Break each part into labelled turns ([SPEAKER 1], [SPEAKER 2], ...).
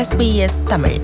[SPEAKER 1] SBS Tamil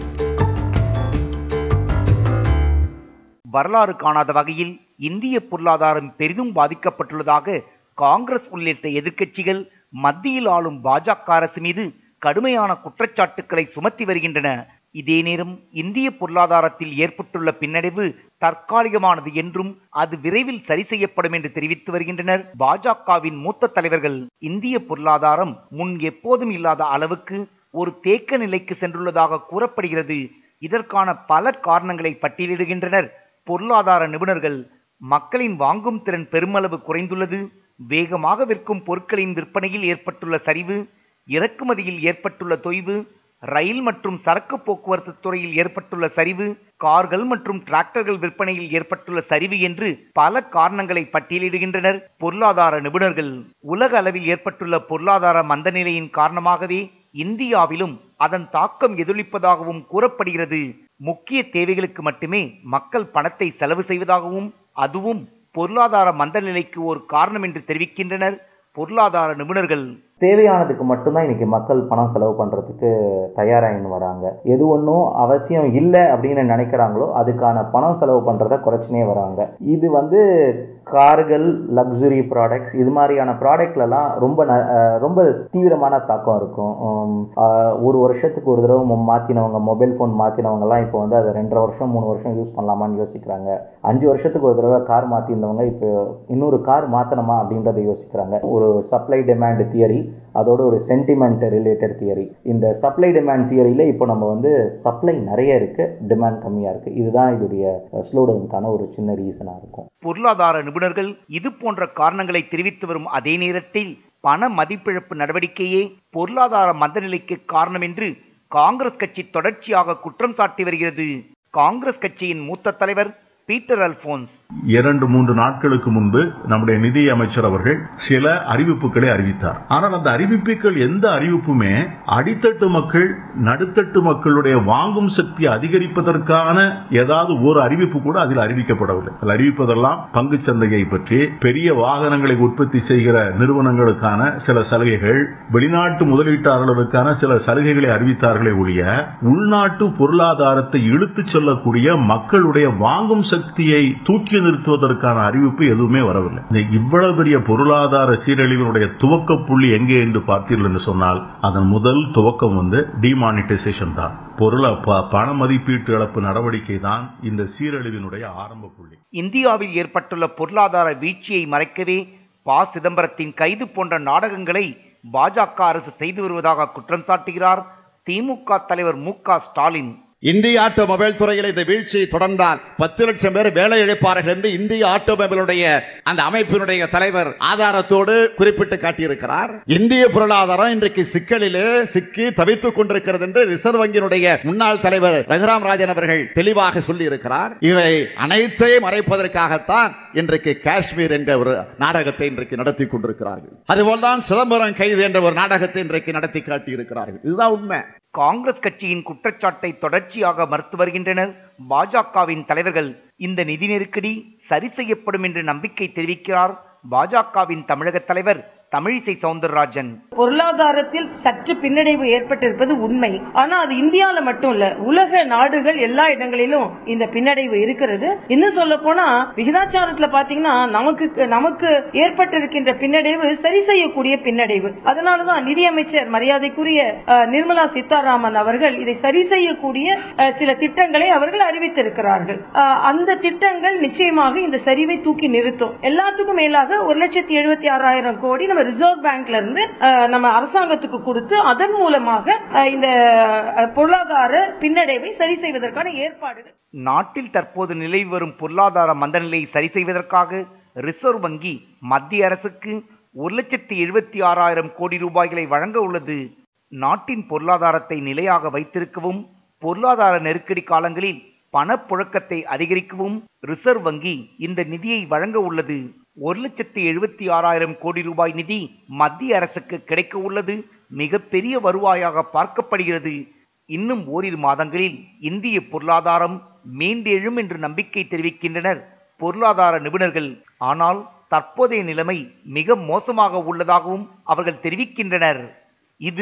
[SPEAKER 2] வரலாறு காணாத வகையில் இந்திய பொருளாதாரம் பெரிதும் பாதிக்கப்பட்டுள்ளதாக காங்கிரஸ் உள்ளிட்ட எதிர்க்கட்சிகள் மத்தியில் ஆளும் பாஜக அரசு மீது கடுமையான குற்றச்சாட்டுக்களை சுமத்தி வருகின்றன இதே நேரம் இந்திய பொருளாதாரத்தில் ஏற்பட்டுள்ள பின்னடைவு தற்காலிகமானது என்றும் அது விரைவில் சரி செய்யப்படும் என்று தெரிவித்து வருகின்றனர் பாஜகவின் மூத்த தலைவர்கள் இந்திய பொருளாதாரம் முன் எப்போதும் இல்லாத அளவுக்கு ஒரு தேக்க நிலைக்கு சென்றுள்ளதாக கூறப்படுகிறது இதற்கான பல காரணங்களை பட்டியலிடுகின்றனர் பொருளாதார நிபுணர்கள் மக்களின் வாங்கும் திறன் பெருமளவு குறைந்துள்ளது வேகமாக விற்கும் பொருட்களின் விற்பனையில் ஏற்பட்டுள்ள சரிவு இறக்குமதியில் ஏற்பட்டுள்ள தொய்வு ரயில் மற்றும் சரக்கு போக்குவரத்து துறையில் ஏற்பட்டுள்ள சரிவு கார்கள் மற்றும் டிராக்டர்கள் விற்பனையில் ஏற்பட்டுள்ள சரிவு என்று பல காரணங்களை பட்டியலிடுகின்றனர் பொருளாதார நிபுணர்கள் உலக அளவில் ஏற்பட்டுள்ள பொருளாதார மந்தநிலையின் காரணமாகவே இந்தியாவிலும் அதன் தாக்கம் எதிரொலிப்பதாகவும் கூறப்படுகிறது முக்கிய தேவைகளுக்கு மட்டுமே மக்கள் பணத்தை செலவு செய்வதாகவும் அதுவும் பொருளாதார மந்தநிலைக்கு ஒரு காரணம் என்று தெரிவிக்கின்றனர் பொருளாதார நிபுணர்கள்
[SPEAKER 3] தேவையானதுக்கு மட்டும்தான் இன்னைக்கு மக்கள் பணம் செலவு பண்ணுறதுக்கு தயாராகின்னு வராங்க எது ஒன்றும் அவசியம் இல்லை அப்படின்னு நினைக்கிறாங்களோ அதுக்கான பணம் செலவு பண்ணுறத குறைச்சினே வராங்க இது வந்து கார்கள் லக்ஸுரி ப்ராடக்ட்ஸ் இது மாதிரியான ப்ராடக்ட்லலாம் ரொம்ப ந அஹ் ரொம்ப தீவிரமான தாக்கம் இருக்கும் உம், ஆஹ் ஒரு வருஷத்துக்கு ஒரு தடவை மாற்றினவங்க மொபைல் ஃபோன் மாற்றினவங்கலாம் இப்போ வந்து அதை ரெண்டரை வருஷம் மூணு வருஷம் யூஸ் பண்ணலாமான்னு யோசிக்கிறாங்க அஞ்சு வருஷத்துக்கு ஒரு தடவை கார் மாற்றிருந்தவங்க இப்போ இன்னொரு கார் மாற்றணுமா அப்படின்றத யோசிக்கிறாங்க ஒரு சப்ளை டிமாண்ட் தியரி அதோட ஒரு சென்டிமெண்ட் ரிலேட்டட் தியரி இந்த சப்ளை டிமாண்ட் தியரியில் இப்போ நம்ம வந்து சப்ளை நிறைய இருக்குது டிமாண்ட் கம்மியாக இருக்குது இதுதான் இதோடைய ஸ்லோடவுனுக்கான ஒரு சின்ன ரீசனாக இருக்கும்
[SPEAKER 2] பொருளாதார நிபுணர்கள் இது போன்ற காரணங்களை தெரிவித்து வரும் அதே நேரத்தில் பண மதிப்பிழப்பு நடவடிக்கையே பொருளாதார மந்தநிலைக்கு காரணம் என்று காங்கிரஸ் கட்சி தொடர்ச்சியாக குற்றம் சாட்டி வருகிறது காங்கிரஸ் கட்சியின் மூத்த தலைவர் பீட்டர் அல்போன்ஸ்
[SPEAKER 4] இரண்டு மூன்று நாட்களுக்கு முன்பு நம்முடைய நிதி அமைச்சர் அவர்கள் சில அறிவிப்புகளை அறிவித்தார் ஆனால் அந்த அறிவிப்புகள் எந்த அறிவிப்புமே அடித்தட்டு மக்கள் நடுத்தட்டு மக்களுடைய வாங்கும் சக்தி அதிகரிப்பதற்கான ஏதாவது ஒரு அறிவிப்பு கூட அதில் அறிவிக்கப்படவில்லை அதில் அறிவிப்பதெல்லாம் பங்கு சந்தையை பற்றி பெரிய வாகனங்களை உற்பத்தி செய்கிற நிறுவனங்களுக்கான சில சலுகைகள் வெளிநாட்டு முதலீட்டாளர்களுக்கான சில சலுகைகளை அறிவித்தார்களே ஒழிய உள்நாட்டு பொருளாதாரத்தை இழுத்துச் செல்லக்கூடிய மக்களுடைய வாங்கும் சக்தியை தூக்கி நிறுத்துவதற்கான அறிவிப்பு எதுவுமே வரவில்லை இந்த இவ்வளவு பெரிய பொருளாதார சீரழிவினுடைய துவக்க புள்ளி எங்கே என்று பார்த்தீர்கள் என்று சொன்னால் அதன் முதல் துவக்கம் வந்து டிமானிட்டைசேஷன் தான் பொருள ப- பண மதிப்பீட்டு இழப்பு நடவடிக்கை தான் இந்த சீரழிவினுடைய ஆரம்ப புள்ளி
[SPEAKER 2] இந்தியாவில் ஏற்பட்டுள்ள பொருளாதார வீழ்ச்சியை மறைக்கவே ப சிதம்பரத்தின் கைது போன்ற நாடகங்களை பாஜக அரசு செய்து வருவதாக குற்றம் சாட்டுகிறார் திமுக தலைவர் மு க ஸ்டாலின்
[SPEAKER 5] இந்திய ஆட்டோமொபைல் துறையில் இந்த வீழ்ச்சி தொடர்ந்தால் பத்து லட்சம் பேர் வேலை இழப்பார்கள் என்று இந்திய ஆட்டோமொபைலுடைய அந்த அமைப்பினுடைய தலைவர் ஆதாரத்தோடு குறிப்பிட்டு காட்டியிருக்கிறார் இந்திய பொருளாதாரம் இன்றைக்கு சிக்கலிலே சிக்கி தவித்துக் கொண்டிருக்கிறது என்று ரிசர்வ் வங்கியினுடைய முன்னாள் தலைவர் ரகுராம் ராஜன் அவர்கள் தெளிவாக சொல்லி இருக்கிறார் இவை அனைத்தையும் மறைப்பதற்காகத்தான் இன்றைக்கு காஷ்மீர் என்ற ஒரு நாடகத்தை இன்றைக்கு நடத்தி கொண்டிருக்கிறார்கள் அதுபோல்தான் சிதம்பரம் கைது என்ற ஒரு நாடகத்தை இன்றைக்கு நடத்தி காட்டியிருக்கிறார்கள் இதுதான் உண்மை
[SPEAKER 2] காங்கிரஸ் கட்சியின் குற்றச்சாட்டை தொடர்ச்சியாக மறுத்து வருகின்றனர் பாஜகவின் தலைவர்கள் இந்த நிதி நெருக்கடி சரி செய்யப்படும் என்று நம்பிக்கை தெரிவிக்கிறார் பாஜகவின் தமிழக தலைவர் தமிழிசை சவுந்தரராஜன்
[SPEAKER 6] பொருளாதாரத்தில் சற்று பின்னடைவு ஏற்பட்டிருப்பது உண்மை ஆனா அது இந்தியால மட்டும் இல்ல உலக நாடுகள் எல்லா இடங்களிலும் இந்த பின்னடைவு இருக்கிறது இன்னும் சொல்ல போனா விகிதாச்சாரத்துல பாத்தீங்கன்னா நமக்கு நமக்கு ஏற்பட்டிருக்கின்ற பின்னடைவு சரி செய்யக்கூடிய பின்னடைவு அதனாலதான் நிதியமைச்சர் மரியாதைக்குரிய அஹ், நிர்மலா சீதாராமன் அவர்கள் இதை சரி செய்யக்கூடிய அஹ், சில திட்டங்களை அவர்கள் அறிவித்திருக்கிறார்கள் அஹ், அந்த திட்டங்கள் நிச்சயமாக இந்த சரிவை தூக்கி நிறுத்தும் எல்லாத்துக்கும் மேலாக ஒரு லட்சத்தி எழுபத்தி ஆறாயிரம் கோடி நம்ம ரிசர்வ் பேங்க்ல இருந்து அஹ், நம்ம அரசாங்கத்துக்கு கொடுத்து அதன் மூலமாக அஹ், இந்த அஹ், பொருளாதார பின்னடைவை சரி செய்வதற்கான ஏற்பாடுகள்
[SPEAKER 2] நாட்டில் தற்போது நிலவி வரும் பொருளாதார மந்தநிலையை சரி செய்வதற்காக ரிசர்வ் வங்கி மத்திய அரசுக்கு ஒரு லட்சத்தி எழுபத்தி ஆறாயிரம் கோடி ரூபாய்களை வழங்க உள்ளது நாட்டின் பொருளாதாரத்தை நிலையாக வைத்திருக்கவும் பொருளாதார நெருக்கடி காலங்களில் பணப்புழக்கத்தை அதிகரிக்கவும் ரிசர்வ் வங்கி இந்த நிதியை வழங்க உள்ளது ஒரு லட்சத்தி எழுபத்தி ஆறாயிரம் கோடி ரூபாய் நிதி மத்திய அரசுக்கு கிடைக்க உள்ளது மிகப்பெரிய வருவாயாக பார்க்கப்படுகிறது இன்னும் ஓரிரு மாதங்களில் இந்திய பொருளாதாரம் மீண்டெழும் என்று நம்பிக்கை தெரிவிக்கின்றனர் பொருளாதார நிபுணர்கள் ஆனால் தற்போதைய நிலைமை மிக மோசமாக உள்ளதாகவும் அவர்கள் தெரிவிக்கின்றனர் இது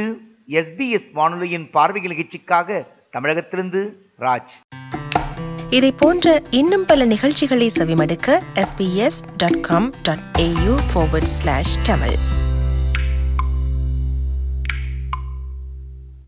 [SPEAKER 2] எஸ்பிஎஸ் வானொலியின் பார்வைகள் நிகழ்ச்சிக்காக தமிழகத்திலிருந்து ராஜ்
[SPEAKER 1] இதை போன்ற இன்னும் பல நிகழ்ச்சிகளை செவிமடுக்க sbs.com.au forward slash tamil